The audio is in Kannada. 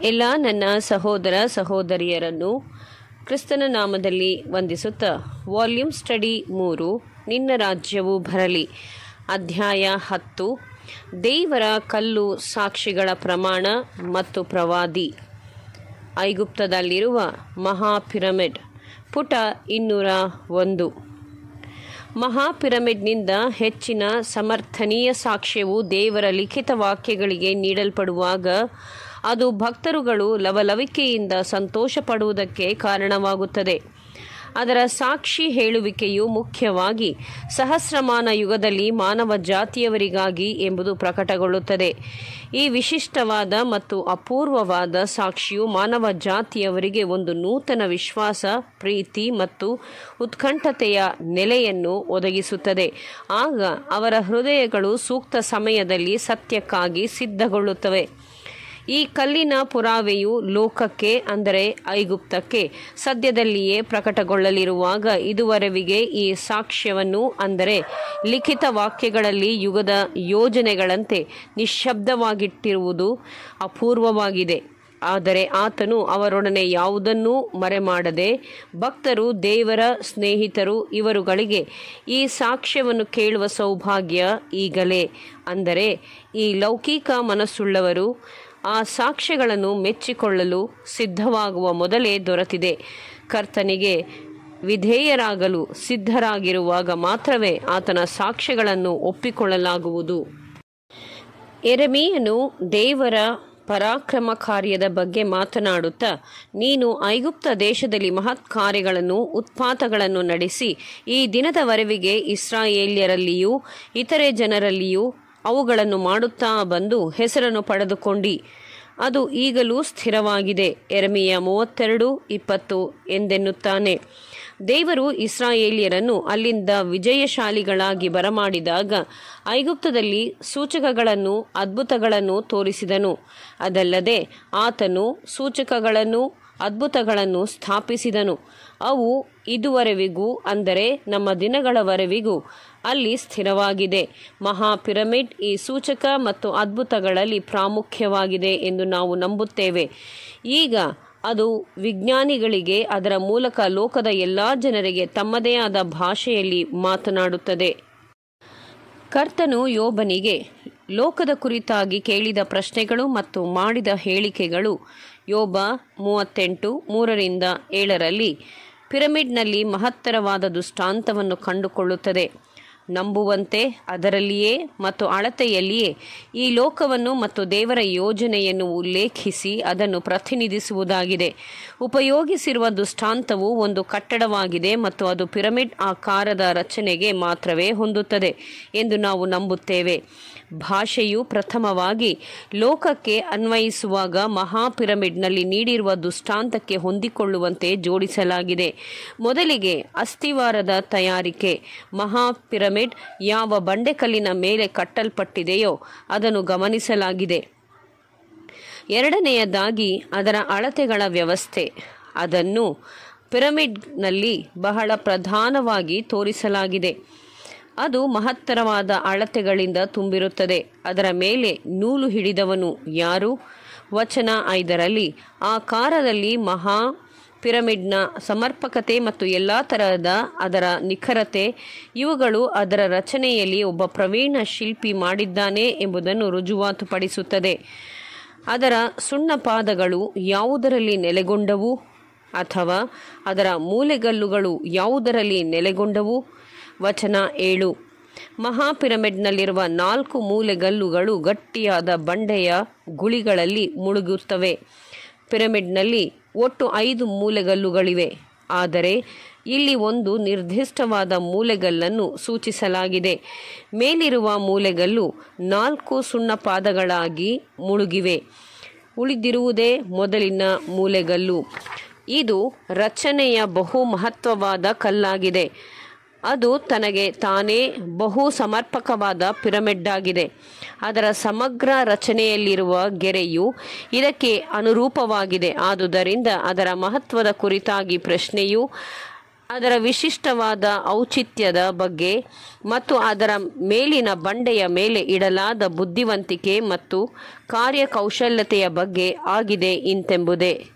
ಎಲ್ಲ ನನ್ನ ಸಹೋದರ ಸಹೋದರಿಯರನ್ನು ಕ್ರಿಸ್ತನ ನಾಮದಲ್ಲಿ ವಂದಿಸುತ್ತಾ ವಾಲ್ಯೂಮ್ ಸ್ಟಡಿ ಮೂರು ನಿನ್ನ ರಾಜ್ಯವು ಬರಲಿ ಅಧ್ಯಾಯ ಹತ್ತು ದೇವರ ಕಲ್ಲು ಸಾಕ್ಷಿಗಳ ಪ್ರಮಾಣ ಮತ್ತು ಪ್ರವಾದಿ ಐಗುಪ್ತದಲ್ಲಿರುವ ಮಹಾ ಪಿರಮಿಡ್ ಪುಟ ಇನ್ನೂರ ಒಂದು ಮಹಾ ಪಿರಮಿಡ್ನಿಂದ ಹೆಚ್ಚಿನ ಸಮರ್ಥನೀಯ ಸಾಕ್ಷ್ಯವು ದೇವರ ಲಿಖಿತ ವಾಕ್ಯಗಳಿಗೆ ನೀಡಲ್ಪಡುವಾಗ ಅದು ಭಕ್ತರುಗಳು ಲವಲವಿಕೆಯಿಂದ ಸಂತೋಷ ಪಡುವುದಕ್ಕೆ ಕಾರಣವಾಗುತ್ತದೆ ಅದರ ಸಾಕ್ಷಿ ಹೇಳುವಿಕೆಯು ಮುಖ್ಯವಾಗಿ ಸಹಸ್ರಮಾನ ಯುಗದಲ್ಲಿ ಮಾನವ ಜಾತಿಯವರಿಗಾಗಿ ಎಂಬುದು ಪ್ರಕಟಗೊಳ್ಳುತ್ತದೆ ಈ ವಿಶಿಷ್ಟವಾದ ಮತ್ತು ಅಪೂರ್ವವಾದ ಸಾಕ್ಷಿಯು ಮಾನವ ಜಾತಿಯವರಿಗೆ ಒಂದು ನೂತನ ವಿಶ್ವಾಸ ಪ್ರೀತಿ ಮತ್ತು ಉತ್ಕಂಠತೆಯ ನೆಲೆಯನ್ನು ಒದಗಿಸುತ್ತದೆ ಆಗ ಅವರ ಹೃದಯಗಳು ಸೂಕ್ತ ಸಮಯದಲ್ಲಿ ಸತ್ಯಕ್ಕಾಗಿ ಸಿದ್ಧಗೊಳ್ಳುತ್ತವೆ ಈ ಕಲ್ಲಿನ ಪುರಾವೆಯು ಲೋಕಕ್ಕೆ ಅಂದರೆ ಐಗುಪ್ತಕ್ಕೆ ಸದ್ಯದಲ್ಲಿಯೇ ಪ್ರಕಟಗೊಳ್ಳಲಿರುವಾಗ ಇದುವರೆವಿಗೆ ಈ ಸಾಕ್ಷ್ಯವನ್ನು ಅಂದರೆ ಲಿಖಿತ ವಾಕ್ಯಗಳಲ್ಲಿ ಯುಗದ ಯೋಜನೆಗಳಂತೆ ನಿಶ್ಶಬ್ದವಾಗಿಟ್ಟಿರುವುದು ಅಪೂರ್ವವಾಗಿದೆ ಆದರೆ ಆತನು ಅವರೊಡನೆ ಯಾವುದನ್ನೂ ಮರೆಮಾಡದೆ ಭಕ್ತರು ದೇವರ ಸ್ನೇಹಿತರು ಇವರುಗಳಿಗೆ ಈ ಸಾಕ್ಷ್ಯವನ್ನು ಕೇಳುವ ಸೌಭಾಗ್ಯ ಈಗಲೇ ಅಂದರೆ ಈ ಲೌಕಿಕ ಮನಸ್ಸುಳ್ಳವರು ಆ ಸಾಕ್ಷ್ಯಗಳನ್ನು ಮೆಚ್ಚಿಕೊಳ್ಳಲು ಸಿದ್ಧವಾಗುವ ಮೊದಲೇ ದೊರೆತಿದೆ ಕರ್ತನಿಗೆ ವಿಧೇಯರಾಗಲು ಸಿದ್ಧರಾಗಿರುವಾಗ ಮಾತ್ರವೇ ಆತನ ಸಾಕ್ಷ್ಯಗಳನ್ನು ಒಪ್ಪಿಕೊಳ್ಳಲಾಗುವುದು ಎರೆಮೀಯನು ದೇವರ ಪರಾಕ್ರಮ ಕಾರ್ಯದ ಬಗ್ಗೆ ಮಾತನಾಡುತ್ತಾ ನೀನು ಐಗುಪ್ತ ದೇಶದಲ್ಲಿ ಮಹತ್ ಕಾರ್ಯಗಳನ್ನು ಉತ್ಪಾತಗಳನ್ನು ನಡೆಸಿ ಈ ದಿನದವರೆವಿಗೆ ಇಸ್ರಾಯೇಲ್ಯರಲ್ಲಿಯೂ ಇತರೆ ಜನರಲ್ಲಿಯೂ ಅವುಗಳನ್ನು ಮಾಡುತ್ತಾ ಬಂದು ಹೆಸರನ್ನು ಪಡೆದುಕೊಂಡಿ ಅದು ಈಗಲೂ ಸ್ಥಿರವಾಗಿದೆ ಎರಮಿಯ ಮೂವತ್ತೆರಡು ಇಪ್ಪತ್ತು ಎಂದೆನ್ನುತ್ತಾನೆ ದೇವರು ಇಸ್ರಾಯೇಲಿಯರನ್ನು ಅಲ್ಲಿಂದ ವಿಜಯಶಾಲಿಗಳಾಗಿ ಬರಮಾಡಿದಾಗ ಐಗುಪ್ತದಲ್ಲಿ ಸೂಚಕಗಳನ್ನು ಅದ್ಭುತಗಳನ್ನು ತೋರಿಸಿದನು ಅದಲ್ಲದೆ ಆತನು ಸೂಚಕಗಳನ್ನು ಅದ್ಭುತಗಳನ್ನು ಸ್ಥಾಪಿಸಿದನು ಅವು ಇದುವರೆವಿಗೂ ಅಂದರೆ ನಮ್ಮ ದಿನಗಳವರೆವಿಗೂ ಅಲ್ಲಿ ಸ್ಥಿರವಾಗಿದೆ ಮಹಾ ಪಿರಮಿಡ್ ಈ ಸೂಚಕ ಮತ್ತು ಅದ್ಭುತಗಳಲ್ಲಿ ಪ್ರಾಮುಖ್ಯವಾಗಿದೆ ಎಂದು ನಾವು ನಂಬುತ್ತೇವೆ ಈಗ ಅದು ವಿಜ್ಞಾನಿಗಳಿಗೆ ಅದರ ಮೂಲಕ ಲೋಕದ ಎಲ್ಲ ಜನರಿಗೆ ತಮ್ಮದೇ ಆದ ಭಾಷೆಯಲ್ಲಿ ಮಾತನಾಡುತ್ತದೆ ಕರ್ತನು ಯೋಬನಿಗೆ ಲೋಕದ ಕುರಿತಾಗಿ ಕೇಳಿದ ಪ್ರಶ್ನೆಗಳು ಮತ್ತು ಮಾಡಿದ ಹೇಳಿಕೆಗಳು ಯೋಬ ಮೂವತ್ತೆಂಟು ಮೂರರಿಂದ ಏಳರಲ್ಲಿ ಪಿರಮಿಡ್ನಲ್ಲಿ ಮಹತ್ತರವಾದ ದೃಷ್ಟಾಂತವನ್ನು ಕಂಡುಕೊಳ್ಳುತ್ತದೆ ನಂಬುವಂತೆ ಅದರಲ್ಲಿಯೇ ಮತ್ತು ಅಳತೆಯಲ್ಲಿಯೇ ಈ ಲೋಕವನ್ನು ಮತ್ತು ದೇವರ ಯೋಜನೆಯನ್ನು ಉಲ್ಲೇಖಿಸಿ ಅದನ್ನು ಪ್ರತಿನಿಧಿಸುವುದಾಗಿದೆ ಉಪಯೋಗಿಸಿರುವ ದೃಷ್ಟಾಂತವು ಒಂದು ಕಟ್ಟಡವಾಗಿದೆ ಮತ್ತು ಅದು ಪಿರಮಿಡ್ ಆಕಾರದ ರಚನೆಗೆ ಮಾತ್ರವೇ ಹೊಂದುತ್ತದೆ ಎಂದು ನಾವು ನಂಬುತ್ತೇವೆ ಭಾಷೆಯು ಪ್ರಥಮವಾಗಿ ಲೋಕಕ್ಕೆ ಅನ್ವಯಿಸುವಾಗ ಮಹಾ ಪಿರಮಿಡ್ನಲ್ಲಿ ನೀಡಿರುವ ದುಷ್ಟಾಂತಕ್ಕೆ ಹೊಂದಿಕೊಳ್ಳುವಂತೆ ಜೋಡಿಸಲಾಗಿದೆ ಮೊದಲಿಗೆ ಅಸ್ಥಿವಾರದ ತಯಾರಿಕೆ ಮಹಾ ಪಿರಮಿಡ್ ಯಾವ ಬಂಡೆಕಲ್ಲಿನ ಮೇಲೆ ಕಟ್ಟಲ್ಪಟ್ಟಿದೆಯೋ ಅದನ್ನು ಗಮನಿಸಲಾಗಿದೆ ಎರಡನೆಯದಾಗಿ ಅದರ ಅಳತೆಗಳ ವ್ಯವಸ್ಥೆ ಅದನ್ನು ಪಿರಮಿಡ್ನಲ್ಲಿ ಬಹಳ ಪ್ರಧಾನವಾಗಿ ತೋರಿಸಲಾಗಿದೆ ಅದು ಮಹತ್ತರವಾದ ಅಳತೆಗಳಿಂದ ತುಂಬಿರುತ್ತದೆ ಅದರ ಮೇಲೆ ನೂಲು ಹಿಡಿದವನು ಯಾರು ವಚನ ಐದರಲ್ಲಿ ಆಕಾರದಲ್ಲಿ ಮಹಾ ಪಿರಮಿಡ್ನ ಸಮರ್ಪಕತೆ ಮತ್ತು ಎಲ್ಲ ತರಹದ ಅದರ ನಿಖರತೆ ಇವುಗಳು ಅದರ ರಚನೆಯಲ್ಲಿ ಒಬ್ಬ ಪ್ರವೀಣ ಶಿಲ್ಪಿ ಮಾಡಿದ್ದಾನೆ ಎಂಬುದನ್ನು ರುಜುವಾತುಪಡಿಸುತ್ತದೆ ಅದರ ಸುಣ್ಣಪಾದಗಳು ಯಾವುದರಲ್ಲಿ ನೆಲೆಗೊಂಡವು ಅಥವಾ ಅದರ ಮೂಲೆಗಲ್ಲುಗಳು ಯಾವುದರಲ್ಲಿ ನೆಲೆಗೊಂಡವು ವಚನ ಏಳು ಮಹಾ ಪಿರಮಿಡ್ನಲ್ಲಿರುವ ನಾಲ್ಕು ಮೂಲೆಗಲ್ಲುಗಳು ಗಟ್ಟಿಯಾದ ಬಂಡೆಯ ಗುಳಿಗಳಲ್ಲಿ ಮುಳುಗುತ್ತವೆ ಪಿರಮಿಡ್ನಲ್ಲಿ ಒಟ್ಟು ಐದು ಮೂಲೆಗಲ್ಲುಗಳಿವೆ ಆದರೆ ಇಲ್ಲಿ ಒಂದು ನಿರ್ದಿಷ್ಟವಾದ ಮೂಲೆಗಲ್ಲನ್ನು ಸೂಚಿಸಲಾಗಿದೆ ಮೇಲಿರುವ ಮೂಲೆಗಲ್ಲು ನಾಲ್ಕು ಸುಣ್ಣಪಾದಗಳಾಗಿ ಮುಳುಗಿವೆ ಉಳಿದಿರುವುದೇ ಮೊದಲಿನ ಮೂಲೆಗಲ್ಲು ಇದು ರಚನೆಯ ಬಹು ಮಹತ್ವವಾದ ಕಲ್ಲಾಗಿದೆ ಅದು ತನಗೆ ತಾನೇ ಬಹು ಸಮರ್ಪಕವಾದ ಪಿರಮಿಡ್ ಆಗಿದೆ ಅದರ ಸಮಗ್ರ ರಚನೆಯಲ್ಲಿರುವ ಗೆರೆಯು ಇದಕ್ಕೆ ಅನುರೂಪವಾಗಿದೆ ಆದುದರಿಂದ ಅದರ ಮಹತ್ವದ ಕುರಿತಾಗಿ ಪ್ರಶ್ನೆಯು ಅದರ ವಿಶಿಷ್ಟವಾದ ಔಚಿತ್ಯದ ಬಗ್ಗೆ ಮತ್ತು ಅದರ ಮೇಲಿನ ಬಂಡೆಯ ಮೇಲೆ ಇಡಲಾದ ಬುದ್ಧಿವಂತಿಕೆ ಮತ್ತು ಕಾರ್ಯಕೌಶಲ್ಯತೆಯ ಬಗ್ಗೆ ಆಗಿದೆ ಇಂತೆಂಬುದೇ